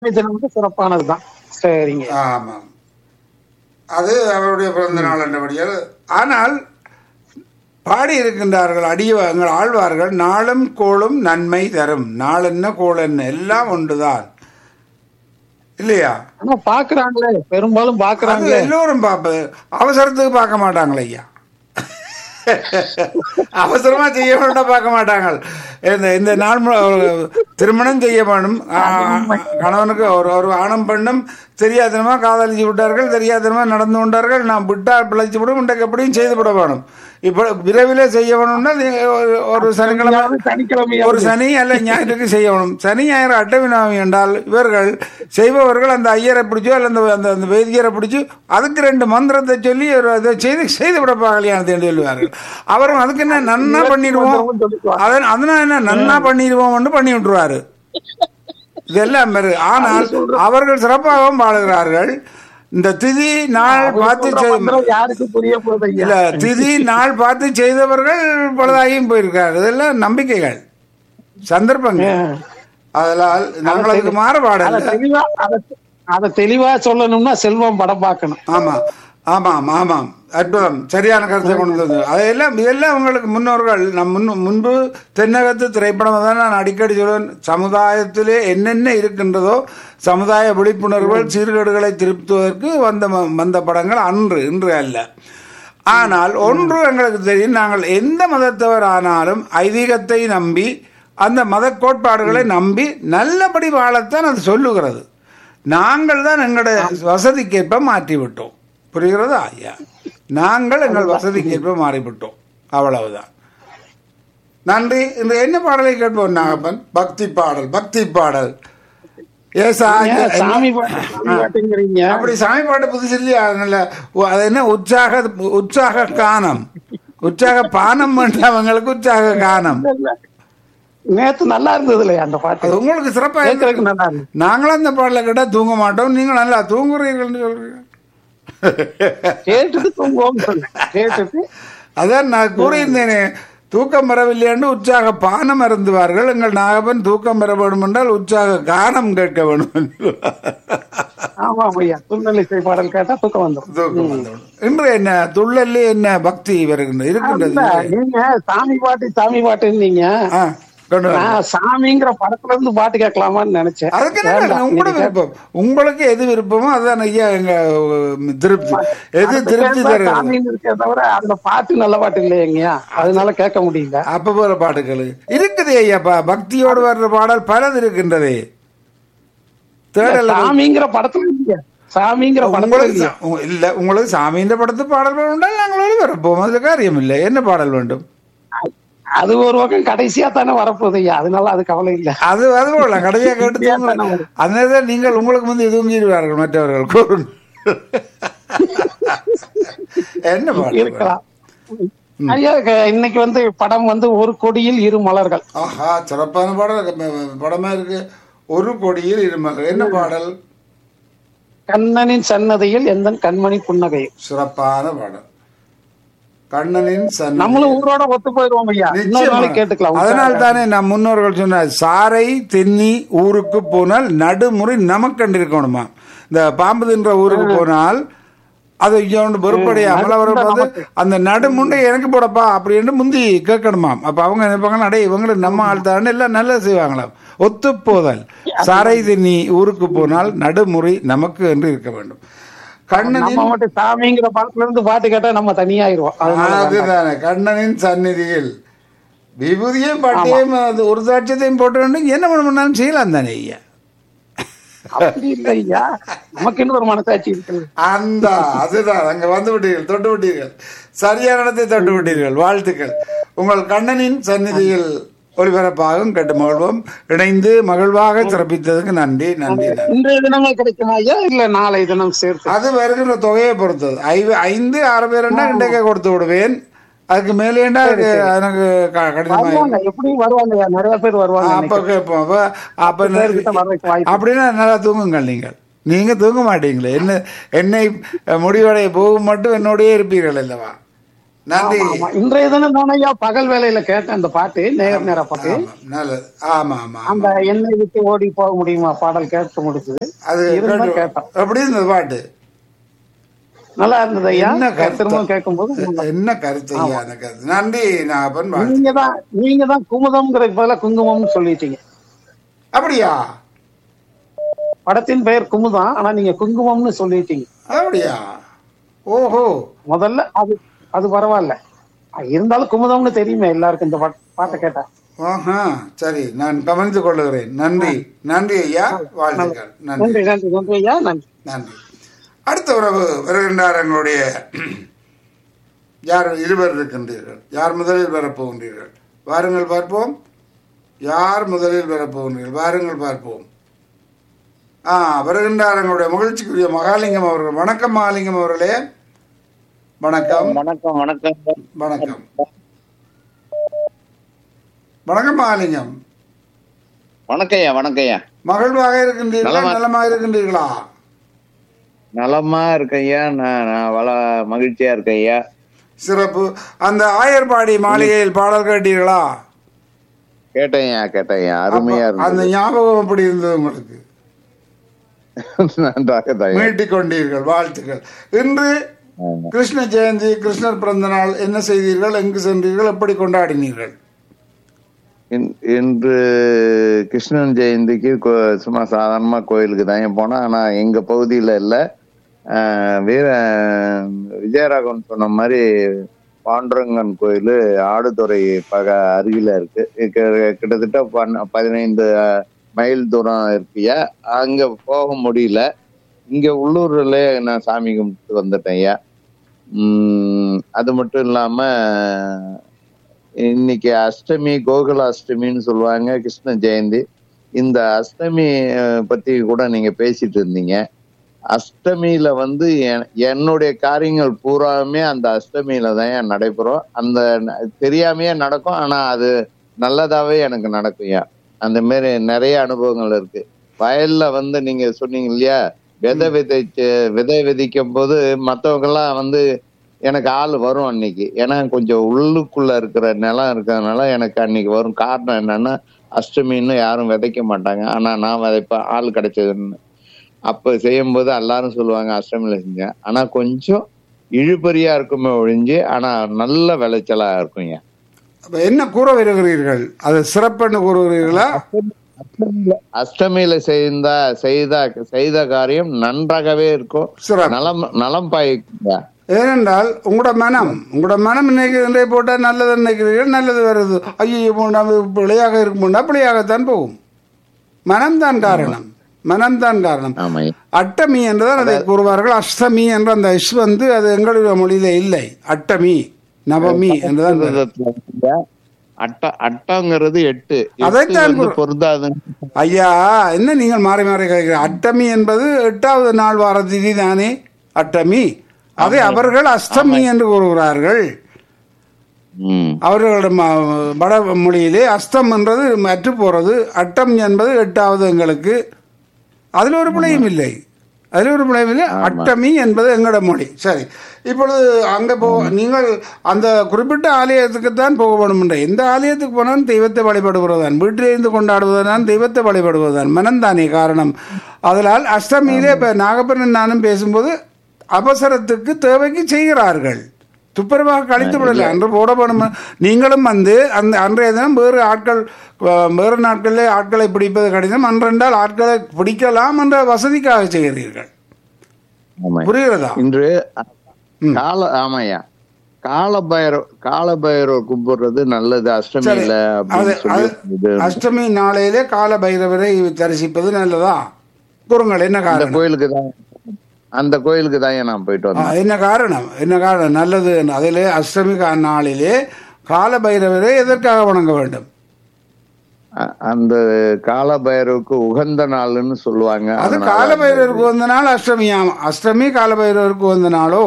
தினம் வந்து சிறப்பானதுதான் சரிங்க ஆமாம் அது அவருடைய பிறந்த நாள் என்றபடியால் ஆனால் பாடி இருக்கின்றார்கள் அடிய எங்கள் ஆழ்வார்கள் நாளும் கோளும் நன்மை தரும் நாள் என்ன கோள் என்ன எல்லாம் ஒன்றுதான் இல்லையா ஆனா பாக்குறாங்களே பெரும்பாலும் அது பாக்குறாங்களே எல்லோரும் பார்ப்பது அவசரத்துக்கு பார்க்க மாட்டாங்களே ஐயா அவசரமா செய்ய வேண்டாம் பார்க்க மாட்டாங்க இந்த இந்த நாள் மு- ஒரு திருமணம் செய்ய வேணும் ஆ, கணவனுக்கு ஒரு ஒரு ஆணும் பெண்ணும் தெரியாதனமா காதலிச்சு விட்டார்கள் தெரியாதனமா நடந்து கொண்டார்கள் நான் விட்டா பிழைச்சு விடும் இன்றைக்கு எப்படியும் செய்து விட வேணும் இப்போ விரைவிலே செய்ய வேணும்னா நீங்க ஒரு- ஒரு சனிக்கிழமை சனிக்கிழமை ஒரு சனி அல்ல ஞாயிற்றுக்கு செய்யணும் சனி ஞாயிறு அட்டவினாமி என்றால் இவர்கள் செய்பவர்கள் அந்த ஐயரை பிடிச்சோ அல்ல அந்த அந்த அந்த வைத்தியரை பிடிச்சி அதுக்கு ரெண்டு மந்திரத்தை சொல்லி ஒரு இதை செய்து செய்து விடப்பா கல்யாணத்தை என்று சொல்லுவார்கள் அவரும் அதுக்கு என்ன நன்னா பண்ணிடுவோம் அதன் அதனால என்ன நன்னா பண்ணிடுவோம்னு பண்ணி விட்டுருவாரு இதெல்லாம் பெரு ஆனால் அவர்கள் சிறப்பாகவும் பாடுகிறார்கள் இந்த திதி நாள் பார்த்து செய்- மந்திரம் யாருக்கு புரிய போகுது ஐயா இல்ல திதி நாள் பார்த்து செய்தவர்கள் பலதாகியும் போயிருக்காரு இதெல்லாம் நம்பிக்கைகள் சந்தர்ப்பங்கள் அதனால் நாங்கள் அதுக்கு மாறுபாடு அத இல்லை தெளிவா அத அத தெளிவா சொல்லணும்னா செல்வம் படம் பார்க்கணும் ஆமா ஆமாம் ஆமாம் அற்புதம் சரியான கருத்தை கொண்டு வந்தது அதையெல்லாம் இதெல்லாம் உங்களுக்கு முன்னோர்கள் நம் முன் முன்பு தென்னகத்து திரைப்படம் தான் நான் அடிக்கடி சொல்லுவேன் சமுதாயத்திலே என்னென்ன இருக்கின்றதோ சமுதாய விழிப்புணர்வுகள் சீர்கேடுகளை திருத்துவதற்கு வந்த ம- வந்த படங்கள் அன்று இன்று அல்ல ஆனால் ஒன்று எங்களுக்கு தெரியும் நாங்கள் எந்த மதத்தவர் ஆனாலும் ஐதீகத்தை நம்பி அந்த மத கோட்பாடுகளை நம்பி நல்லபடி வாழத்தான் அது சொல்லுகிறது நாங்கள் தான் எங்களுடைய வசதிக்கேற்ப மாற்றி விட்டோம் புரிகிறதா ஐயா நாங்கள் எங்கள் வசதிக்கேற்ப மாறிவிட்டோம் அவ்வளவுதான் நன்றி இந்த என்ன பாடலை கேட்போம் நாகப்பன் பக்தி பாடல் பக்தி பாடல் ஏசா ஏன் சாமி பாட்டு சாமி பாட்டுங்கிறீங்க அப்படி சாமி பாட்டு புதுசு இல்லையா நல்ல உ- அது என்ன உற்சாக உற்சாக கானம் உற்சாக பானம் பண்ணவங்களுக்கு உற்சாக கானம் நேத்து நல்லா இருந்தது இல்லையா அந்த பாட்டு அது உங்களுக்கு சிறப்பா கேட்கறதுக்கு இருக்கு. நல்லா இருந்தது நாங்களும் அந்த பாடலை கேட்டா தூங்க மாட்டோம் நீங்கள் நல்லா தூங்குறீர்கள்னு சொல்றீங்க கேட்டுட்டு தூங்குவோம் சொன்னேன் கேட்டுட்டு அதான் நான் கூறியிருந்தேனே தூக்கம் வரவில்லையாண்டு உற்சாக பானம் அருந்துவார்கள் எங்கள் நாகப்பன் தூக்கம் பெற வேண்டும் என்றால் உற்சாக கானம் கேட்க வேண்டும் என்று. ஆமா ஐயா துள்ளலிசை பாடல் கேட்டா தூக்கம் வந்துடும் தூக்கம் வந்துவிடும். இன்று என்ன துள்ளல்லே என்ன பக்தி வருகின்றது இருக்கின்றது நீங்க சாமி பாட்டு சாமி பாட்டுன்னீங்க ஆ, கொண்டு வாங்க. நான் சாமிங்கிற படத்துல இருந்து பாட்டு கேட்கலாமான்னு நினைச்சேன் அதுக்கு என்ன வேண்டாம். உங்களோட நீங்க விருப்பம் உங்களுக்கு எது விருப்பமோ அதுதான் ஐயா எங்க உம், திருப்தி எது அடுத்த திருப்தி கேட்டா தருகிறது சாமின்னு இருக்கே தவிர அந்த பாட்டு நல்ல பாட்டு இல்லையா அதனால கேட்க முடியல அப்ப போற பாட்டுகள் இருக்குது ஐயா ப- பக்தியோடு வர்ற பாடல் பலது இருக்கின்றதே தேடல் சாமிங்கிற படத்துல இல்லையா சாமிங்கிற படத்துல உங்களுக்கு இல்லையா சா- உங்க- இல்ல உங்களுக்கு சாமியின் படத்து பாடல் உண்டால் நாங்கள் வரப்போம் அது காரியம் இல்லை என்ன பாடல் வேண்டும் அது ஒரு பக்கம் கடைசியா தானே வரப்போகுது ஐயா அதனால அது கவலை இல்ல அது அது போல கடைசியா கேட்டு தூங்குற அதனால நீங்கள் உங்களுக்கு வந்து தூங்கிடுவார்கள் மற்றவர்கள் கூறும் என்ன பாடல் இருக்கலாம் ஐயா க- இன்னைக்கு வந்து படம் வந்து ஒரு கொடியில் இரு மலர்கள் ஆஹா சிறப்பான பாடல் ம- படமா இருக்கு ஒரு கொடியில் இருமல் என்ன பாடல் கண்ணனின் சன்னதியில் எந்த கண்மணி புன்னகை சிறப்பான பாடல் கண்ணனின் சன் நம்மளும் ஊரோட ஒத்து போயிருவோம் ஐயா இன்னொரு நாளைக்கு கேட்டுக்கலாம் அதனால் தானே நம் முன்னோர்கள் சொன்னார் சாரை தென்னி ஊருக்கு போனால் நடுமுறை நமக்கண்டு இருக்கணுமா இந்த பாம்பு தின்ற ஊருக்கு போனால் அது இங்க பொறுப்படையாமல் அவர் பார்த்து அந்த நடுமுண்டை எனக்கு போடப்பா அப்படின்னு முந்தி கேட்கணுமாம் அப்ப அவங்க நினைப்பாங்க அடே இவங்களுக்கு நம்ம ஆள் தான் எல்லாம் நல்லது செய்வாங்களாம் ஒத்து போதல் சாரை தென்னி ஊருக்கு போனால் நடுமுறை நமக்கு என்று இருக்க வேண்டும் கண்ணனின் நம்ம மட்டும் சாமிங்கிற படத்துல இருந்து பாட்டு கேட்டா நம்ம தனியாயிருவோம் அதனால அதுதானே கண்ணனின் சந்நிதியில் விபூதியும் பட்டையும் அது ஒரு சாட்சியத்தையும் போட்டு வேண்டும் என்ன பண்ணாலும் செய்யலாம் தானே ஐயா அப்படி இல்ல ஐயா நமக்கு இன்னும் ஒரு மனசாட்சி இருக்கு அந்த அதுதான் அங்க வந்து விட்டீர்கள் தொட்டு விட்டீர்கள் சரியான இடத்தை தொட்டு விட்டீர்கள் வாழ்த்துக்கள் உங்கள் கண்ணனின் சந்நிதியில் ஒளிபரப்பாகவும் கேட்டு மகிழ்வோம் இணைந்து மகிழ்வாக சிறப்பித்ததுக்கு நன்றி நன்றி நன்றி இன்றைய தினமே கிடைக்குமா ஐயா இல்ல நாளை தினம் சேர்த்து அது வருகிற தொகையை பொறுத்தது ஐ- ஐந்து ஆறு பேருன்னா இன்றைக்கே கொடுத்து விடுவேன் அதுக்கு மேலேண்டா அதுக்கு எனக்கு க- கடினமாக வருவாங்க எப்படியும் வருவாங்க ஐயா நிறைய பேர் வருவாங்க அப்ப கேட்போம் அப்ப அப்ப பேர்கிட்ட வர்றதுக்கு வாய்ப்பு அப்படின்னா நல்லா தூங்குங்கள் நீங்கள் நீங்க தூங்க மாட்டீங்களே என்ன என்னை முடிவடைய போகும் மட்டும் என்னோடயே இருப்பீர்கள் அல்லவா நன்றி ஆமா இன்றைய தினம் தானே ஐயா பகல் வேலையில கேட்டேன் அந்த பாட்டு நேர் நேர பாட்டு ஆமா, நல்லது ஆமா ஆமா அந்த என்னை விட்டு ஓடி போக முடியுமா பாடல் கேட்க முடிச்சது அது இருந்தா கேட்டு- கேட்டோம் எப்படி இருந்தது பாட்டு நல்லா இருந்தது ஐயா என்ன கருத்து? திரும்ப கேட்கும்போது என்ன கருத்து ஐயா அந்த கருத்து நன்றி நாகப்பன் வாழ்த்து நீங்க தான் நீங்க தான் குமுதம்ங்கிறதுக்கு பதிலா குங்குமம்னு சொல்லிட்டீங்க அப்படியா படத்தின் பெயர் குமுதம் ஆனா நீங்க குங்குமம்னு சொல்லிட்டீங்க அப்படியா ஓஹோ முதல்ல அது அது பரவாயில்ல இருந்தாலும் குமுதம்னு தெரியுமே எல்லாருக்கும் இந்த பாட்டு பாட்டை கேட்டா ஆஹா சரி நான் கவனித்துக் கொள்ளுகிறேன் நன்றி நன்றி ஐயா வாழ்த்துக்கள் நன்றி நன்றி நன்றி நன்றி ஐயா நன்றி நன்றி அடுத்த உறவு வருகின்றார் எங்களுடைய யார் இருவர் இருக்கின்றீர்கள் யார் முதலில் வரப்போகின்றீர்கள் வாருங்கள் பார்ப்போம் யார் முதலில் வரப்போகின்றீர்கள் வாருங்கள் பார்ப்போம் ஆ வருகின்றார் எங்களுடைய மகிழ்ச்சிக்குரிய மகாலிங்கம் அவர்கள் வணக்கம் மகாலிங்கம் அவர்களே வணக்கம் வணக்கம் வணக்கம் வணக்கம் வணக்கம் மகாலிங்கம் வணக்கம்யா வணக்கம்யா மகிழ்வாக இருக்கின்றீர்களா நலமா- நலமாக இருக்கின்றீர்களா நலமா இருக்கய்யா நான் நான் வள மகிழ்ச்சியா இருக்கய்யா சிறப்பு அந்த ஆயர்பாடி மாளிகையில் பாடல் கேட்டீர்களா கேட்டேன்யா கேட்டேன்யா அருமையா அந்த இருந்தது ஞாபகம் எப்படி இருந்தது உங்களுக்கு நன்றாக தான் மீட்டிக் கொண்டீர்கள் வாழ்த்துக்கள் இன்று கிருஷ்ண ஜெயந்தி கிருஷ்ணர் பிறந்த நாள் என்ன செய்தீர்கள் எங்கு சென்றீர்கள் எப்படி கொண்டாடினீர்கள் இன்- இன்று கிருஷ்ணன் ஜெயந்திக்கு கோ- சும்மா சாதாரணமா கோயிலுக்கு தான் போனோம் ஆனா எங்க பகுதியில இல்ல ஆஹ், வீர விஜயராகவன் சொன்ன மாதிரி பாண்டுரங்கன் கோயில் ஆடுதுறை பக அருகில இருக்கு கிட்ட- கிட்டத்தட்ட பன்ன- பதினைந்து அஹ், மைல் தூரம் இருக்குயா அங்க போக முடியல இங்க உள்ளூர்ல நான் சாமி கும்பிட்டு வந்துட்டேன் ஐயா உம் அது மட்டும் இல்லாம இன்னைக்கு அஷ்டமி கோகுல அஷ்டமின்னு சொல்லுவாங்க கிருஷ்ண ஜெயந்தி இந்த அஷ்டமி அஹ், பத்தி கூட நீங்க பேசிட்டு இருந்தீங்க அஷ்டமியில வந்து என்- என்னுடைய காரியங்கள் பூராவுமே அந்த அஷ்டமியில தான் ஏன் நடைபெறும் அந்த ந- தெரியாமையே நடக்கும் ஆனா அது நல்லதாவே எனக்கு நடக்கும்யா அந்த மாதிரி நிறைய அனுபவங்கள் இருக்கு வயல்ல வந்து நீங்க சொன்னீங்க இல்லையா விதை விதைச்சு விதை விதைக்கும் போது மத்தவங்க எல்லாம் வந்து எனக்கு ஆள் வரும் அன்னைக்கு ஏன்னா கொஞ்சம் உள்ளுக்குள்ள இருக்கிற நிலம் இருக்கிறதுனால எனக்கு அன்னைக்கு வரும் காரணம் என்னன்னா அஷ்டமின்னு யாரும் விதைக்க மாட்டாங்க ஆனா நான் விதைப்பேன் ஆள் கிடைச்சதுன்னு அப்ப செய்யும்போது எல்லாரும் சொல்லுவாங்க அஷ்டமியில செஞ்சேன் ஆனா கொஞ்சம் இழுபறியா இருக்குமே ஒழிஞ்சு ஆனா நல்ல விளைச்சலா இருக்குங்க அப்ப என்ன கூற வருகிறீர்கள் அது சிறப்புன்னு கூறுகிறீர்களா அஷ்டமியில செய்த செய்த செய்த காரியம் நன்றாகவே இருக்கும் சிறப்பு நலம் நலம் பாய்க்குங்க ஏனென்றால் உங்களோட மனம் உங்களோட மனம் இன்னைக்கு இன்றைய போட்டால் நல்லது நினைக்கிறீர்கள் நல்லது வருது ஐயோ நம்ம பிழையாக இருக்கும்னா பிழையாகத்தான் போகும் மனம்தான் காரணம் மனம்தான் காரணம் ஆமா அட்டமி என்றுதான் அதை கூறுவார்கள் அஷ்டமி என்ற அந்த இஷ் வந்து அது எங்களுடைய மொழியில இல்லை அட்டமி நவமி என்றுதான் வரும். சமஸ்கிருதத்துல அட்ட அட்டங்கிறது எட்டு எட்டு அதைத்தான் வந்து குரு- பொருந்தாது ஐயா என்ன நீங்கள் மாறி மாறி கேட்கிற அட்டமி என்பது எட்டாவது நாள் வார திதி தானே அட்டமி அதை அவர்கள் அஷ்டமி என்று கூறுகிறார்கள் ம் அவர்களோட ம- வட மொழியிலே அஸ்தம் என்றது மற்று போறது அட்டம் என்பது எட்டாவது எங்களுக்கு அதில் ஒரு பிழையும் இல்லை அதில் ஒரு பிழையும் இல்லை அட்டமி என்பது எங்களோட மொழி சரி இப்பொழுது அங்கே போ நீங்கள் அந்த குறிப்பிட்ட ஆலயத்துக்குத்தான் போக வேண்டும் என்ற எந்த ஆலயத்துக்கு போனாலும் தெய்வத்தை வழிபடுவதுதான் வீட்டிலே இருந்து கொண்டாடுவதுதான் தெய்வத்தை வழிபடுவதுதான் மனம்தானே காரணம் அதனால் அஷ்டமியிலே இப்போ நாகப்பண்ணன் நானும் பேசும்போது அவசரத்துக்கு தேவைக்கு செய்கிறார்கள் துப்புரவாக கழித்து விடல அன்று போடப்படும் நீங்களும் வந்து அந்த அன்றைய தினம் வேறு ஆட்கள் அஹ், வேறு நாட்களில் ஆட்களை பிடிப்பது கடினம் அன்றென்றால் ஆட்களை பிடிக்கலாம் என்ற வசதிக்காக செய்கிறீர்கள் ஆமா புரிகிறதா இன்று ம். கால ஆமாய்யா கால பைரவ கால பைரவர் கும்பிடுறது நல்லது அஷ்டமியில அது அப்படின்னு சொல்லி அது இது அஷ்டமி நாளையிலே கால பைரவரை தரிசிப்பது நல்லதா கூறுங்கள் என்ன அந்த காரணம் கோயிலுக்கு தான் அந்த கோயிலுக்கு தான் நான் போயிட்டு ஆ, வந்தேன் என்ன காரணம் என்ன காரணம் நல்லது அதிலே அஷ்டமி கா- நாளிலே கால பைரவரை எதற்காக வணங்க வேண்டும் அ- அந்த கால பைரவருக்கு உகந்த நாள்னு சொல்லுவாங்க அது அதனால கால பைரவருக்கு வந்த நாள் அஷ்டமியாம் அஷ்டமி கால பைரவருக்கு வந்த நாளோ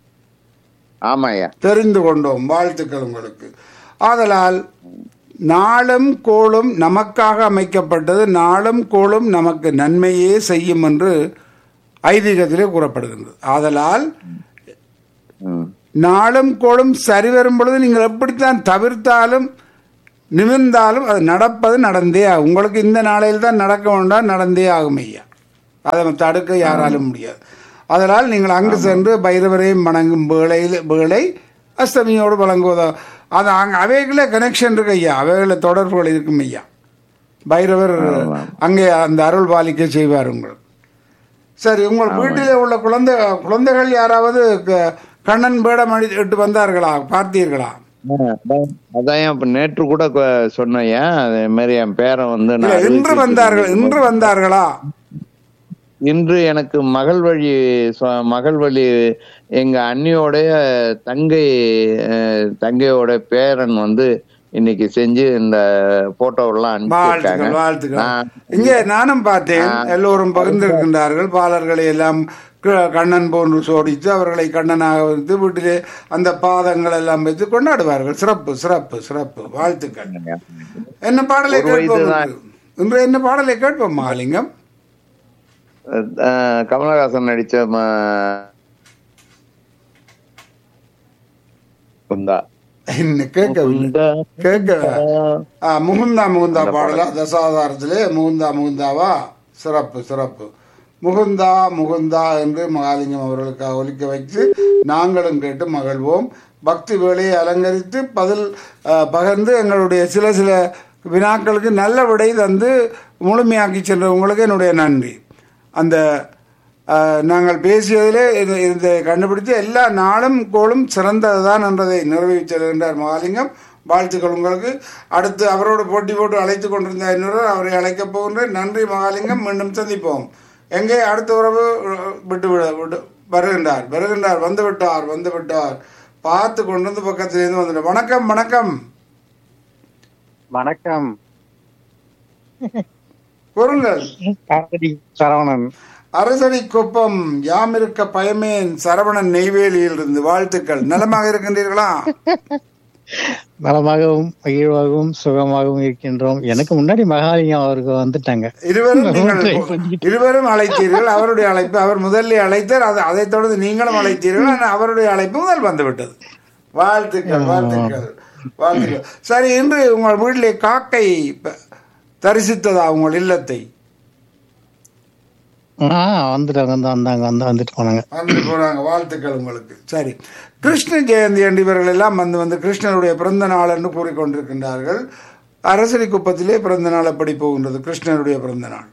ஆமாய்யா தெரிந்து கொண்டோம் வாழ்த்துக்கள் உங்களுக்கு ஆதலால் நாளும் கோளும் நமக்காக அமைக்கப்பட்டது நாளும் கோளும் நமக்கு நன்மையே செய்யும் என்று ஐதீகத்திலே கூறப்படுகின்றது ஆதலால் ம். நாளும் கோளும் சரி வரும் பொழுது நீங்கள் எப்படித்தான் தவிர்த்தாலும் நிமிர்ந்தாலும் அது நடப்பது நடந்தே ஆகும் உங்களுக்கு இந்த நாளையில் தான் நடக்க வேண்டாம் நடந்தே ஆகும் ஐயா அதை தடுக்க யாராலும் முடியாது அதனால் நீங்கள் அங்கு சென்று பைரவரையும் வணங்கும் வேளையில் வேளை அஸ்தமியோடு வழங்குவதோ அது அங்கே அவைகளே கனெக்ஷன் இருக்கு ஐயா அவைகள தொடர்புகள் இருக்கும் ஐயா பைரவர் அங்கே அந்த அருள் பாலிக்க செய்வார் உங்களுக்கு சரி உங்கள் வீட்டிலே உள்ள குழந்தை குழந்தைகள் யாராவது க- கண்ணன் வேடம் அணிட்டு வந்தார்களா பார்த்தீர்களா அதான் அதான் இப்ப நேற்று கூட கொ- சொன்னேன் அதே மாதிரி என் பேரன் வந்து இல்ல, நான் இன்று வந்தார்கள் இன்று வந்தார்களா இன்று எனக்கு மகள் வழி சொ- மகள் வழி எங்க அண்ணியோடைய தங்கை அஹ், தங்கையோட பேரன் வந்து இன்னைக்கு செஞ்சு இந்த போட்டோவெல்லாம் அனுப்பிச்சிருக்காங்க வாழ்த்துக்கள் வாழ்த்துக்கள் நான் இங்கே நானும் பார்த்தேன் எல்லோரும் பகிர்ந்திருக்கின்றார்கள் பாலர்களை எல்லாம் க- கண்ணன் போன்று சோடித்து அவர்களை கண்ணனாக வைத்து வீட்டிலே அந்த பாதங்கள் எல்லாம் வைத்து கொண்டாடுவார்கள் சிறப்பு சிறப்பு சிறப்பு வாழ்த்துக்கள் என்ன பாடலை ஒரு கேட்போம் வயதுதான். இன்று என்ன பாடலை கேட்போம் மகாலிங்கம் அஹ், கமலஹாசன் நடிச்ச ம- குந்தா என்ன கேட்கவில்லை குந்தா கேட்க ஆ, முகுந்தா முகுந்தா பாடலா தசாவதாரத்திலே முகுந்தா முகுந்தாவா சிறப்பு சிறப்பு முகுந்தா முகுந்தா என்று மகாலிங்கம் அவர்களுக்காக ஒலிக்க வைத்து நாங்களும் கேட்டு மகிழ்வோம் பக்தி வேலையை அலங்கரித்து பதில் ஆ, பகிர்ந்து எங்களுடைய சில சில வினாக்களுக்கு நல்ல விடை தந்து முழுமையாக்கி சென்றவங்களுக்கு என்னுடைய நன்றி அந்த ஆஹ், நாங்கள் பேசியதிலே இது- இதை கண்டுபிடித்து எல்லா நாளும் கோளும் சிறந்ததுதான் என்றதை நிறைவேற்றி செல்கின்றார் மகாலிங்கம் வாழ்த்துக்கள் உங்களுக்கு அடுத்து அவரோடு போட்டி போட்டு அழைத்து கொண்டிருந்த இன்னொரு அவரை அழைக்கப் போகின்றேன் நன்றி மகாலிங்கம் மீண்டும் சந்திப்போம் எங்கே அடுத்த உறவு அஹ், விட்டு விட விட்டு வருகின்றார் வருகின்றார் வந்து விட்டார் வந்து விட்டார் பார்த்து கொண்டு வந்து பக்கத்திலிருந்து வந்துட்டார் வணக்கம் வணக்கம் வணக்கம் கூறுங்கள் காரடி சரவணன் அரசடி குப்பம் யாம் இருக்க பயமேன் சரவணன் நெய்வேலியில் இருந்து வாழ்த்துக்கள் நலமாக இருக்கின்றீர்களா நலமாகவும் மகிழ்வாகவும் சுகமாகவும் இருக்கின்றோம் எனக்கு முன்னாடி மகாலிங்கம் அவருக்கு வந்துட்டாங்க இருவரும் நீங்கள் Try பண்ணிக்கிட்டு. இருவரும் அழைத்தீர்கள் அவருடைய அழைப்பு அவர் முதல்ல அழைத்தார் அது அதைத் தொடர்ந்து நீங்களும் அழைத்தீர்கள் ஆனால் அவருடைய அழைப்பு முதல் வந்துவிட்டது வாழ்த்துக்கள் வாழ்த்துக்கள் வாழ்த்துக்கள் சரி இன்று உங்கள் வீட்டிலே காக்கை ப- தரிசித்ததா உங்கள் இல்லத்தை ஆஹ் வந்துட்டாங்க வந்து வந்தாங்க வந்து வந்துட்டு போனாங்க வந்து போறாங்க வாழ்த்துக்கள் உங்களுக்கு சரி கிருஷ்ண ஜெயந்தி என்று இவர்கள் எல்லாம் வந்து வந்து கிருஷ்ணருடைய பிறந்த நாள் என்று கூறிக்கொண்டிருக்கின்றார்கள் அரசடி குப்பத்திலே பிறந்த நாள் எப்படி போகின்றது கிருஷ்ணருடைய பிறந்த நாள்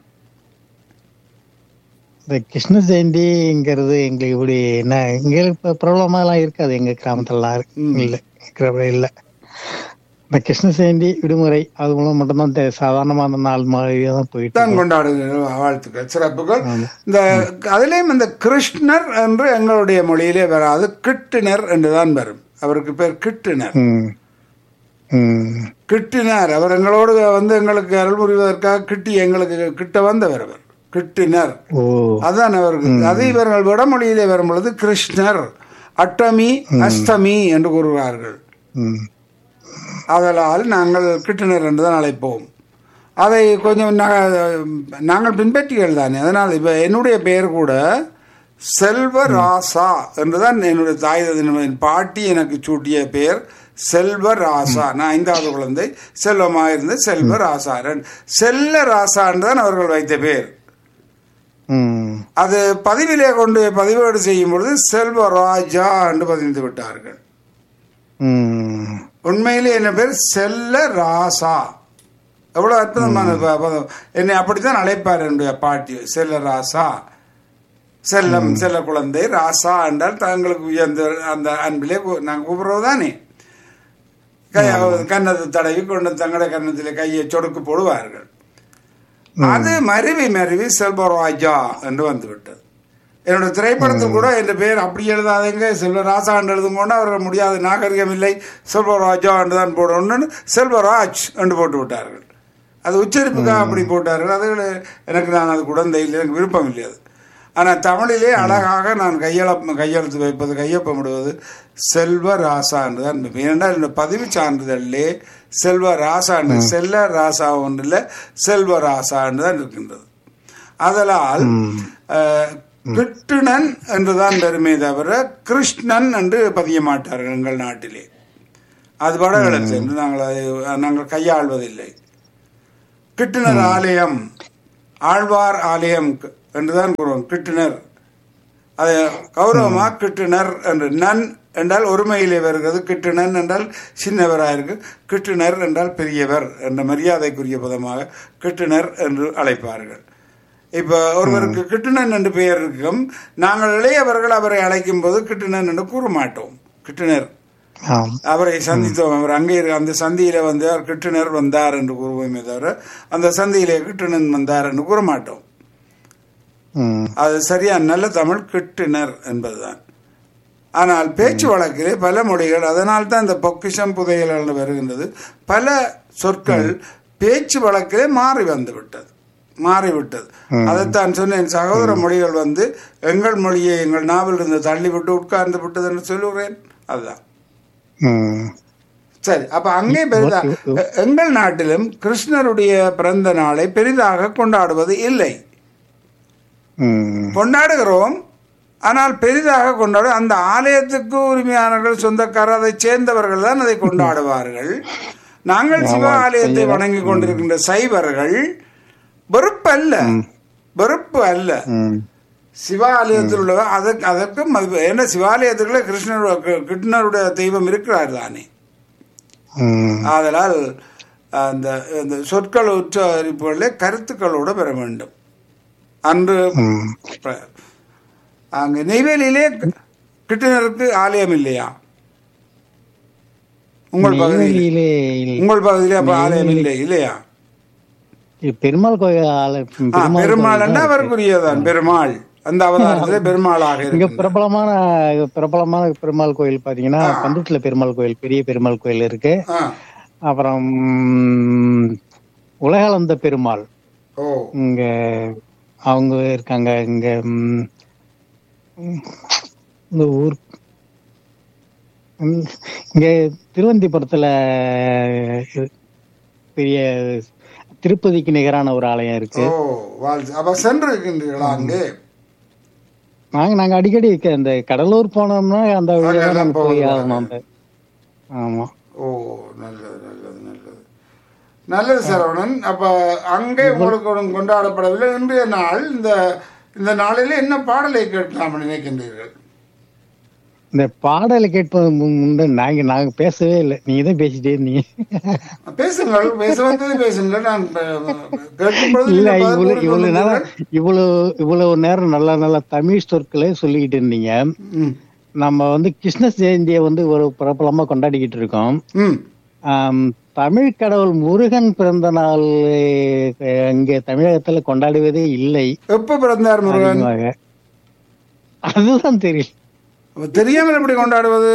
இந்த கிருஷ்ண ஜெயந்திங்கிறது எங்களுக்கு இப்படி என்ன எங்களுக்கு இப்ப பிரபலமா எல்லாம் இருக்காது எங்க கிராமத்துலலாம் இருக்கு. இல்ல இருக்கிற இல்ல இந்த கிருஷ்ண ஜெயந்தி விடுமுறை அது மூலம் மட்டும்தான் தெ- சாதாரணமா அந்த நாள் மாதிரியே தான் போயிட்டு தான் இருக்கு. கொண்டாடுகிற வாழ்த்துக்கள் சிறப்புகள் இந்த அதிலேயும் இந்த கிருஷ்ணர் என்று எங்களுடைய மொழியிலே வராது கிட்டினர் என்றுதான் வரும் அவருக்கு பேர் கிட்டினர் ம் ம் கிட்டினர் அவர் எங்களோடு வந்து எங்களுக்கு அருள் புரிவதற்காக கிட்டி எங்களுக்கு கிட்ட வந்தவர் அவர் கிட்டினர் ஓ அதான் அவருக்கு அது இவர்கள் வடமொழியிலே வரும் பொழுது கிருஷ்ணர் அட்டமி அஷ்டமி என்று கூறுகிறார்கள் ம் ஆதலால் நாங்கள் கிட்டினர் என்று தான் அழைப்போம் அதை கொஞ்சம் நா- நாங்கள் பின்பற்றிகள் தானே அதனால் இப்போ என்னுடைய பெயர் கூட செல்வராசா என்றுதான் என்னுடைய தாய் தந்தை- என் பாட்டி எனக்கு சூட்டிய பெயர் செல்வராசா நான் ஐந்தாவது குழந்தை செல்வமாக இருந்த செல்வராசா ரெண்டு- செல்லராசா என்று தான் அவர்கள் வைத்த பெயர் ம் அது பதிவிலே கொண்டு பதிவேடு செய்யும் பொழுது செல்வராஜா என்று பதிந்து விட்டார்கள் ம் உண்மையிலே என்ன பேர் செல்ல ராசா எவ்வளவு அற்புதமான ப- பதம். என்னை அப்படித்தான் அழைப்பார் என்னுடைய பாட்டி செல்ல ராசா செல்லம் செல்ல குழந்தை ராசா என்றால் தங்களுக்கு உயர்ந்த அந்த அன்பிலே கூ- நாங்கள் கூப்பிடுறது தானே கை கன்னத்தை தடவி கொண்டு தங்கட கன்னத்திலே கையை சொடுக்கு போடுவார்கள் அது மருவி மருவி செல்வராஜா என்று வந்துவிட்டது என்னோட திரைப்படத்தில் கூட என் பெயர் அப்படி எழுதாதீங்க செல்வராசா என்று எழுதும் அவர்கள் முடியாத நாகரிகம் இல்லை செல்வராஜா என்று தான் போடணும்னு செல்வராஜ் என்று போட்டு விட்டார்கள் அது உச்சரிப்புக்காக அப்படி போட்டார்கள் அது எனக்கு நான் அது குழந்தை இல்லை எனக்கு விருப்பம் இல்லை அது ஆனால் தமிழிலே அழகாக நான் கையெழ கையெழுத்து வைப்பது கையொப்பமிடுவது செல்வராசா என்று தான் இருப்பேன். ஏனென்றால் என்னோட பதிவு சான்றிதழிலே செல்வராசா என்று செல்ல ராசா ஒன்றில் செல்வராசா என்று தான் இருக்கின்றது அதனால் அஹ், கிருட்டிணன் என்றுதான் பெருமை தவிர கிருஷ்ணன் என்று பதிய மாட்டார்கள் எங்கள் நாட்டிலே அது வடகிழக்கு என்று நாங்கள் அதை நாங்கள் கையாள்வதில்லை கிட்டுனர் ஆலயம் ஆழ்வார் ஆலயம் க- என்றுதான் கூறுவோம் கிட்டுனர் அது கௌரவமா கிட்டுனர் என்று நன் என்றால் ஒருமையிலே வருகிறது கிட்டுனன் என்றால் சின்னவராயிருக்கு கிட்டுனர் என்றால் பெரியவர் என்ற மரியாதைக்குரிய பதமாக கிட்டுனர் என்று அழைப்பார்கள் இப்ப ஒருவருக்கு கிட்டுனன் என்று பெயர் இருக்கும் நாங்கள் இளையவர்கள் அவரை அழைக்கும் போது கிட்டுனன் என்று கூற மாட்டோம் கிட்டுனர் ஆம் அவரை சந்தித்தோம் அவர் அங்கே இருக்க அந்த சந்தியில வந்து அவர் கிட்டுனர் வந்தார் என்று கூறுவோமே தவிர அந்த சந்தியிலே கிட்டுனன் வந்தார் என்று கூற மாட்டோம் ம் அது சரியா நல்ல தமிழ் கிட்டுனர் என்பதுதான் ஆனால் பேச்சு வழக்கிலே பல மொழிகள் அதனால் தான் இந்த பொக்கிஷம் புதையல் வருகின்றது பல சொற்கள் பேச்சு வழக்கிலே மாறி வந்து விட்டது மாறிவிட்டது அதைத்தான் சொன்னேன் சகோதர மொழிகள் வந்து எங்கள் மொழியை எங்கள் நாவில் இருந்து தள்ளிவிட்டு உட்கார்ந்து விட்டது என்று சொல்லுகிறேன் அதுதான் ம் சரி அப்ப அங்கே பெரிதா எ- எங்கள் நாட்டிலும் கிருஷ்ணருடைய பிறந்த நாளை பெரிதாக கொண்டாடுவது இல்லை ம் கொண்டாடுகிறோம் ஆனால் பெரிதாக கொண்டாடு அந்த ஆலயத்துக்கு உரிமையாளர்கள் சொந்தக்காரர் அதை சேர்ந்தவர்கள் தான் அதை கொண்டாடுவார்கள் நாங்கள் சிவ ஆலயத்தை வணங்கி கொண்டிருக்கின்ற சைவர்கள் வெறுப்பு அல்ல வெறுப்பு அல்ல ம் சிவாலயத்தில் உள்ள அதற்கு அதற்கும் மதிப்பு ஏன்னா சிவாலயத்துக்குள்ள கிருஷ்ணர் கிருஷ்ணருடைய தெய்வம் இருக்கிறார் தானே ம் ஆதலால் அந்த அந்த சொற்கள் உச்சரிப்புகளிலே கருத்துக்களோடு பெற வேண்டும் அன்று ம் ப- அங்க நெய்வேலியிலே கிருட்டினருக்கு ஆலயம் இல்லையா உங்கள் பகுதியில் நெய்வேலியிலே இல்லை. உங்கள் பகுதியிலே அப்ப ஆலயம் இல்லை இல்லையா இது பெருமாள் கோயில் ஆலயம் ஆ, பெருமாள் பெருமாள் கோயில் தான் இருக்கு. அவருக்குரியதான் பெருமாள் அந்த அவதாரத்திலே பெருமாளாக இங்க இருக்கு பிரபலமான பிரபலமான பெருமாள் கோயில் பாத்தீங்கன்னா பந்துட்டுல பெருமாள் கோயில் பெரிய பெருமாள் கோயில் இருக்கு அப்புறம் உலகளந்த பெருமாள் ஓ இங்க அவங்க இருக்காங்க இங்க ம், ம், இந்த ஊர் ம், இங்க திருவந்திபுரத்துல இரு- பெரிய திருப்பதிக்கு நிகரான ஒரு ஆலயம் இருக்கு ஓ வாழ்த்து அப்ப சென்று இருக்கின்றீர்களா அங்கே நாங்க நாங்க அடிக்கடி க- இந்த கடலூர் போனோம்னா அந்த வழியா தான் அங்கெல்லாம் நாங்க போய் போகுது. ஆகணும் அந்த ஆமா ஓ நல்லது நல்லது நல்லது நல்லது சரவணன் அப்ப அங்கே உங்களுக்கு ஒன்றும் கொண்டாடப்படவில்லை இன்றைய நாள் இந்த இந்த நாளில் என்ன பாடலை கேட்கலாம் நினைக்கின்றீர்கள் இந்த பாடலை கேட்பது மு- முன்ன நாங்க நாங்க பேசவே இல்லை நீங்க தான் பேசிட்டே இருந்தீங்க பேசுங்கள் பேச வந்தது பேசுங்கள் நான் ப- கேட்கும் பொழுது இல்ல நீங்கள் பதில் இவ்வளவு இவ்வளவு நேரம் கூறிக்கொண்டிருந்தீர்கள். இவ்வளவு இவ்வளவு நேரம் நல்ல நல்ல தமிழ் சொற்களை சொல்லிக்கிட்டு இருந்தீங்க ம், நம்ம வந்து கிருஷ்ண ஜெயந்தியை வந்து ஒரு பிரபலமா கொண்டாடிக்கிட்டு இருக்கோம் ம் ஆம், தமிழ் கடவுள் முருகன் பிறந்த நாள் அஹ், இங்க தமிழகத்துல கொண்டாடுவதே இல்லை எப்ப பிறந்தார் முருகன் அதிகமாக அதுதான் தெரியல அப்ப தெரியாமல் எப்படி கொண்டாடுவது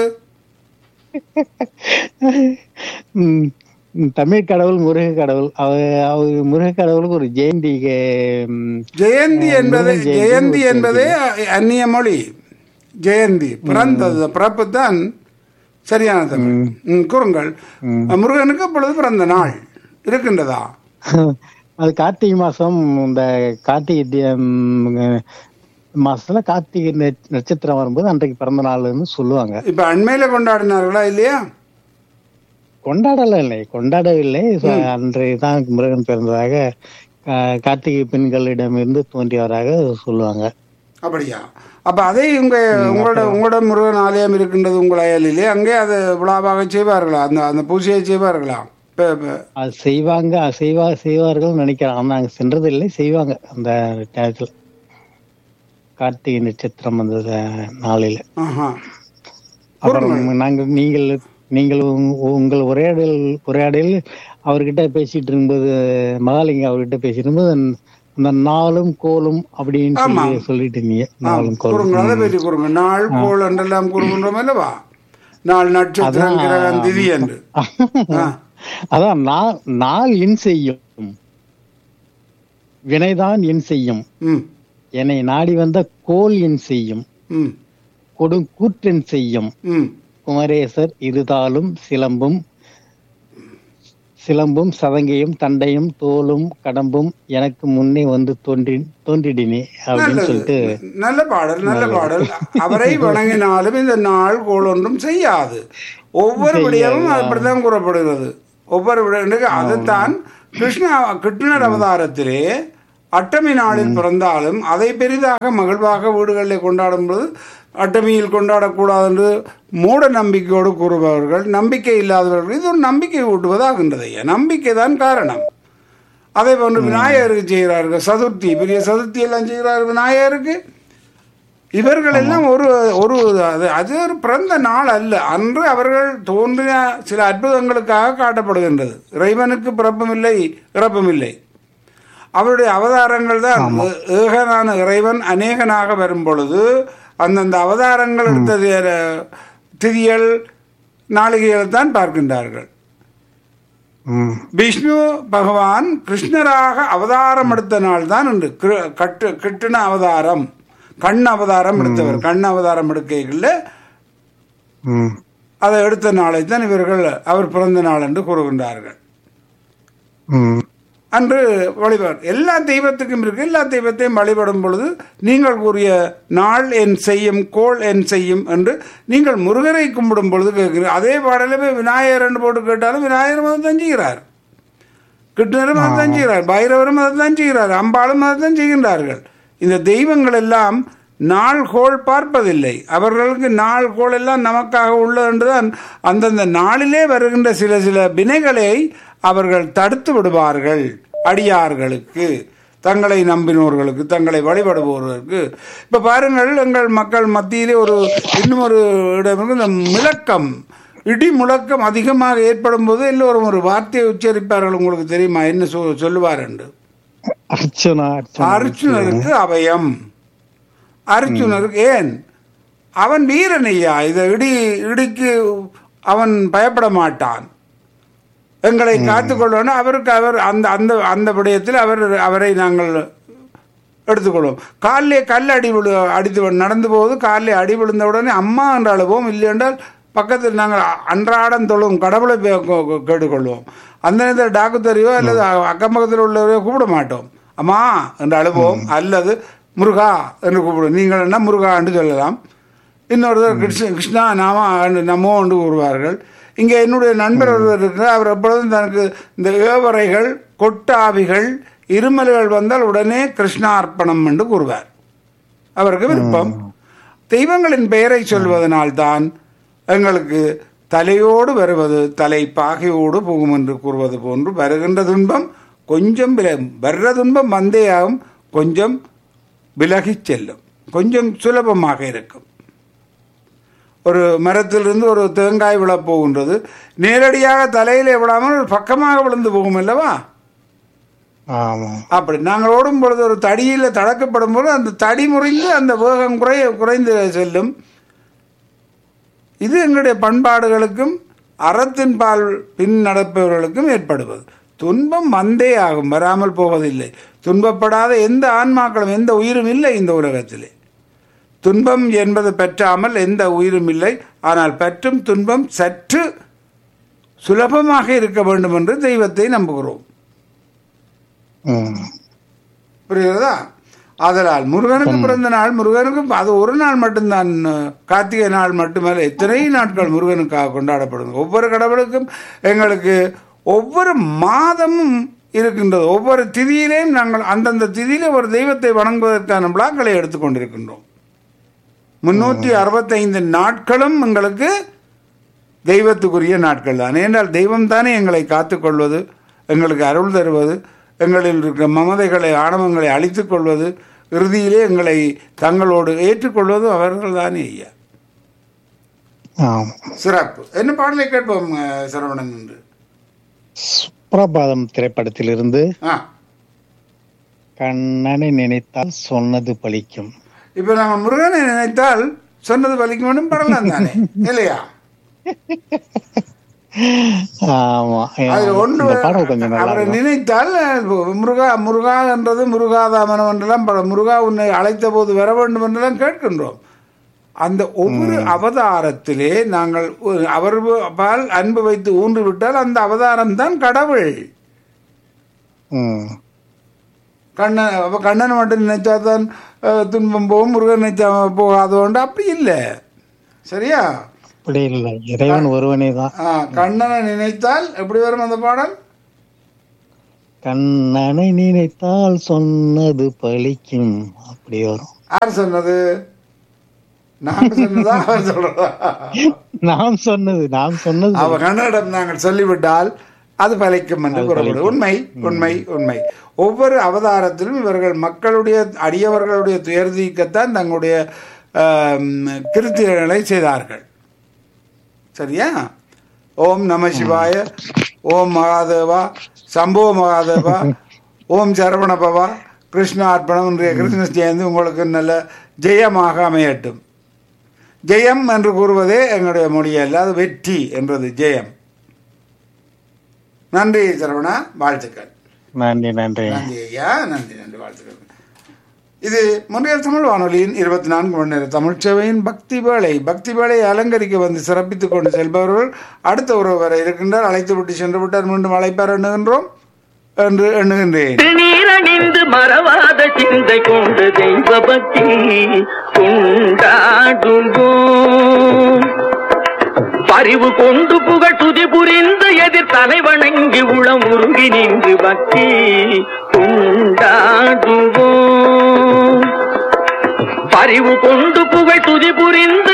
ம், ம், தமிழ் கடவுள் முருக கடவுள் அவ அவ முருக கடவுளுக்கு ஒரு ஜெயந்தி ம், ஜெயந்தி என்பது முருகன் ஜெயந்தி ஜெயந்தி ஒரு என்பதே அந்நிய மொழி ஜெயந்தி பிறந்தது பிறப்பு தான் சரியான தமிழ் ம், கூறுங்கள் முருகனுக்கு அப்பொழுது பிறந்த நாள் இருக்கின்றதா அது கார்த்திகை மாசம் இந்த கார்த்திகை தி- ம், மாசத்துல கார்த்திகை நட்ச- நட்சத்திரம் வரும்போது அன்றைக்கு பிறந்த நாள்னு சொல்லுவாங்க இப்ப அண்மையில கொண்டாடினார்களா இல்லையா கொண்டாடல இல்லை கொண்டாடவில்லை So, அன்றைய தான் முருகன் பிறந்ததாக கா- கார்த்திகை பெண்களிடமிருந்து தோன்றியவராக சொல்லுவாங்க அப்படியா அப்ப அதை உங்க உங்களோட உங்களோட முருகன் ஆலயம் இருக்கின்றது உங்கள் அயலிலே அங்கே அது விழாவாக செய்வார்களா அந்த அந்த பூஜையை செய்வார்களா இப்ப- இப்ப அது செய்வாங்க அது செய்வா செய்வார்கள் நினைக்கிறேன் ஆனா நாங்க சென்றதில்லை செய்வாங்க அந்த நேரத்துல கார்த்திகை நட்சத்திரம் அந்த த- நாளில ஆஹா அப்புறம் நாங்க நீங்கள் நீங்கள் உங்க- உங்கள் உரையாடல் உரையாடலில் அவர்கிட்ட பேசிட்டு இருக்கும்போது மகாலிங்க அவர்கிட்ட பேசிட்டு இருக்கும்போது அந்த- அந்த நாளும் கோலும் அப்படின்னு சொல்லி சொல்லிட்டு இருந்தீங்க நாளும் கோலும் கூறுங்க அதை பற்றி கூறுங்க நாள் கோள் என்றெல்லாம் கூறுகின்றோம் அல்லவா நாள் நட்சத்திரம் கிரகம் திதி என்று ஆ. அதான் நா- நாள் என் செய்யும் வினைதான் என் செய்யும் ம் என்னை நாடி வந்த கோல் என் செய்யும் ம் கொடும் கூற்றன் செய்யும் ம் குமரேசர் இருதாலும் சிலம்பும் சிலம்பும் சதங்கையும் தண்டையும் தோலும் கடம்பும் எனக்கு முன்னே வந்து தோன்றி தோன்றிடினே அப்படின்னு நல்லது சொல்லிட்டு நல்ல பாடல் நல்ல பாடல் அவரை வணங்கினாலும் இந்த நாள் கோல் ஒன்றும் செய்யாது ஒவ்வொரு விடயமும் அப்படித்தான் கூறப்படுகிறது ஒவ்வொரு விடயத்துக்கு அதைத்தான் கிருஷ்ண கிருஷ்ணர் அவதாரத்திலே அட்டமி நாளில் பிறந்தாலும் அதை பெரிதாக மகிழ்வாக வீடுகளில் கொண்டாடும் போது அட்டமியில் கொண்டாடக்கூடாது என்று மூட நம்பிக்கையோடு கூறுபவர்கள் நம்பிக்கை இல்லாதவர்கள் இது ஒரு நம்பிக்கை ஊட்டுவதாகின்றது ஐயா நம்பிக்கை தான் காரணம் அதே போன்று விநாயகருக்கு செய்கிறார்கள் சதுர்த்தி பெரிய சதுர்த்தி எல்லாம் செய்கிறார்கள் விநாயகருக்கு இவர்கள் எல்லாம் ஒரு ஒரு அது அது ஒரு பிறந்த நாள் அல்ல அன்று அவர்கள் தோன்றிய சில அற்புதங்களுக்காக காட்டப்படுகின்றது இறைவனுக்கு பிறப்பும் இல்லை இறப்பும் இல்லை அவருடைய அவதாரங்கள் தான் ஏ- ஏகனான இறைவன் அநேகனாக வரும் பொழுது அந்தந்த அவதாரங்கள் எடுத்த தி- திதிகள் நாளிகைகளை தான் பார்க்கின்றார்கள் ம், விஷ்ணு பகவான் கிருஷ்ணராக அவதாரம் எடுத்த நாள் தான் உண்டு கிரு- கட்டு கிட்டுன அவதாரம் கண் அவதாரம் எடுத்தவர் கண் அவதாரம் எடுக்கைகளில் ம், அதை எடுத்த நாளை தான் இவர்கள் அவர் பிறந்த நாள் என்று கூறுகின்றார்கள் ம், அன்று வழிபாடு எல்லா தெய்வத்துக்கும் இருக்கு எல்லா தெய்வத்தையும் வழிபடும் பொழுது நீங்கள் கூறிய நாள் என் செய்யும் கோள் என் செய்யும் என்று நீங்கள் முருகரை கும்பிடும் பொழுது கேட்கிறீர்கள் அதே பாடலுமே விநாயகர் என்று போட்டு கேட்டாலும் விநாயகர் மதம் தான் செய்கிறார் கிருஷ்ணரும் அதை தான் செய்கிறார் பைரவரும் அதை தான் செய்கிறார் அம்பாளும் அதை தான் செய்கின்றார்கள் இந்த தெய்வங்கள் எல்லாம் நாள் கோள் பார்ப்பதில்லை அவர்களுக்கு நாள் கோள் எல்லாம் நமக்காக உள்ளது என்றுதான் அந்தந்த நாளிலே வருகின்ற சில சில வினைகளை அவர்கள் தடுத்து விடுவார்கள் அடியார்களுக்கு தங்களை நம்பினோர்களுக்கு தங்களை வழிபடுபவர்களுக்கு இப்ப பாருங்கள் எங்கள் மக்கள் மத்தியிலே ஒரு இன்னும் ஒரு இடம் இருக்கு, இந்த முழக்கம் இடி முழக்கம் அதிகமாக ஏற்படும் போது எல்லோரும் ஒரு வார்த்தையை உச்சரிப்பார்கள் உங்களுக்கு தெரியுமா என்ன சொ- சொல்லுவார் என்று அர்ச்சனா அர்ச்சனா அர்ஜுனருக்கு அபயம் அர்ஜுனருக்கு ஏன் அவன் வீரன் ஐயா இதை இடி இடிக்கு அவன் பயப்பட மாட்டான் எங்களை காத்துக்கொள்ளணும் அவருக்கு அவர் அந்த அந்த அந்த விடயத்தில் அவர் அவரை நாங்கள் எடுத்துக்கொள்வோம் காலிலே கல் அடி விழு அடித்து விழு- நடந்து போது காலிலே அடி விழுந்த உடனே அம்மா என்று அழுவோம் இல்லை என்றால் பக்கத்தில் நாங்கள் அன்றாடம் தொழுவோம் கடவுளை பே- கொ- கொ- கேட்டுக்கொள்வோம் அந்த நேரத்தில் டாக்குத்தரையோ அல்லது அ- அக்கம் பக்கத்தில் உள்ளவரையோ கூப்பிட மாட்டோம் அம்மா என்று அழுவோம் அல்லது முருகா என்று கூப்பிடுவோம் நீங்கள் என்ன முருகா என்று சொல்லலாம் இன்னொருத்தர் கிருஷ்ண கிருஷ்ணா நாம நமோ என்று கூறுவார்கள் இங்கே என்னுடைய நண்பர் ஒருவர் இருக்கிறார் அவர் எப்பொழுதும் தனக்கு இந்த ஏவரைகள் கொட்டாவிகள் இருமல்கள் வந்தால் உடனே கிருஷ்ணார்ப்பணம் என்று கூறுவார் அவருக்கு விருப்பம் தெய்வங்களின் பெயரை சொல்வதனால்தான் எங்களுக்கு தலையோடு வருவது தலை பாகையோடு போகும் என்று கூறுவது போன்று வருகின்ற துன்பம் கொஞ்சம் வில வர்ற துன்பம் வந்தே ஆகும் கொஞ்சம் விலகிச் செல்லும் கொஞ்சம் சுலபமாக இருக்கும் ஒரு மரத்திலிருந்து ஒரு தேங்காய் விழப் போகின்றது நேரடியாக தலையிலே விழாமல் ஒரு பக்கமாக விழுந்து போகும் அல்லவா ஆமா அப்படி நாங்கள் ஓடும் பொழுது ஒரு தடியில் தடக்கப்படும் போது அந்த தடி முறிந்து அந்த வேகம் குறை குறைந்து செல்லும் இது எங்களுடைய பண்பாடுகளுக்கும் அறத்தின் பால் பின் நடப்பவர்களுக்கும் ஏற்படுவது துன்பம் வந்தே ஆகும் வராமல் போவதில்லை துன்பப்படாத எந்த ஆன்மாக்களும் எந்த உயிரும் இல்லை இந்த உலகத்திலே துன்பம் என்பது பெற்றாமல் எந்த உயிரும் இல்லை ஆனால் பற்றும் துன்பம் சற்று சுலபமாக இருக்க வேண்டும் என்று தெய்வத்தை நம்புகிறோம் ம் புரிகிறதா ஆதலால் முருகனுக்கு பிறந்த நாள் முருகனுக்கு அது ஒரு நாள் மட்டும்தான் அஹ், கார்த்திகை நாள் மட்டுமல்ல எத்தனை நாட்கள் முருகனுக்காக கொண்டாடப்படும் ஒவ்வொரு கடவுளுக்கும் எங்களுக்கு ஒவ்வொரு மாதமும் இருக்கின்றது ஒவ்வொரு திதியிலேயும் நாங்கள் அந்தந்த திதியிலே ஒரு தெய்வத்தை வணங்குவதற்கான விழாக்களை எடுத்துக்கொண்டிருக்கின்றோம் முன்னூற்றி அறுபத்தைந்து நாட்களும் எங்களுக்கு தெய்வத்துக்குரிய நாட்கள் தான் ஏனென்றால் தெய்வம் தானே எங்களை காத்துக்கொள்வது எங்களுக்கு அருள் தருவது எங்களில் இருக்கிற மமதைகளை ஆணவங்களை அழித்துக் கொள்வது இறுதியிலே எங்களை தங்களோடு ஏற்றுக்கொள்வதும் அவர்கள் தானே ஐயா ஆமா சிறப்பு என்ன பாடலை கேட்போம் அஹ், சரவணன் என்று சுப்ரபாதம் திரைப்படத்திலிருந்து ஆ கண்ணனை நினைத்தால் சொன்னது பலிக்கும் இப்போ நாங்கள் முருகனை நினைத்தால் சொன்னது வலிக்க வேண்டும் படலாம் தானே இல்லையா ஆமா அது ஒன்று இந்த பாடல் கொஞ்சம் நல்லா அவரை இருக்கும் நினைத்தால் அஹ், முருகா முருகா என்றது முருகாதாமனம் என்றெல்லாம் பல முருகா உன்னை அழைத்த போது வர வேண்டும் என்றெல்லாம் கேட்கின்றோம் அந்த ஒவ்வொரு அவதாரத்திலே நாங்கள் ஒரு- அவர் பால் அன்பு வைத்து ஊன்று விட்டால் அந்த அவதாரம் தான் கடவுள் ம் கண்ணன் அப்ப கண்ணனை மட்டும் நினைச்சா தான் அஹ், துன்பம் போகும் முருகன் நினைச்சா போகாதோண்டு அப்படி இல்லை சரியா அப்படி இல்லை இறைவன் ஒருவனே தான் ஆ, கண்ணனை நினைத்தால் எப்படி வரும் அந்த பாடல் கண்ணனை நினைத்தால் சொன்னது பலிக்கும் அப்படி வரும் யார் சொன்னது நான் சொன்னதா அவர் சொல்றதா நாம் சொன்னது நாம் சொன்னது அவ கண்ணனிடம் நாங்கள் சொல்லிவிட்டால் அது பலிக்கும் என்று கூறப்படும் உண்மை உண்மை உண்மை ஒவ்வொரு அவதாரத்திலும் இவர்கள் மக்களுடைய அடியவர்களுடைய துயர் தீர்க்கத்தான் தங்களுடைய ஆம், கிருத்திகளை செய்தார்கள் சரியா ஓம் நம சிவாய ஓம் மகாதேவா சம்போ மகாதேவா ஓம் சரவணபவா கிருஷ்ண அர்ப்பணம் இன்றைய கிருஷ்ண ஜெயந்தி உங்களுக்கு நல்ல ஜெயமாக அமையட்டும் ஜெயம் என்று கூறுவதே எங்களுடைய மொழி அல்ல அது வெற்றி என்றது ஜெயம் நன்றி சரவணா வாழ்த்துக்கள் நன்றி நன்றி நன்றி ஐயா நன்றி நன்றி வாழ்த்துக்கள் இது முன்றைய தமிழ் வானொலியின் இருபத்தி நான்கு மணி நேர தமிழ் சேவையின் பக்தி வேளை பக்தி வேளையை அலங்கரிக்க வந்து சிறப்பித்துக் கொண்டு செல்பவர்கள் அடுத்த உறவு வர இருக்கின்றார் அழைத்து விட்டு சென்று விட்டார் மீண்டும் அழைப்பார் எண்ணுகின்றோம் என்று எண்ணுகின்றேன் நீரணிந்து மறவாத சிந்தை கொண்டு தெய்வ பக்தி கொண்டாடுவோம் பரிவு கொண்டு புகழ் துதி புரிந்து எதிர் தலை வணங்கி உளம் உருகி நின்று பக்தி கொண்டாடுவோம் பரிவு கொண்டு புகழ் துதி புரிந்து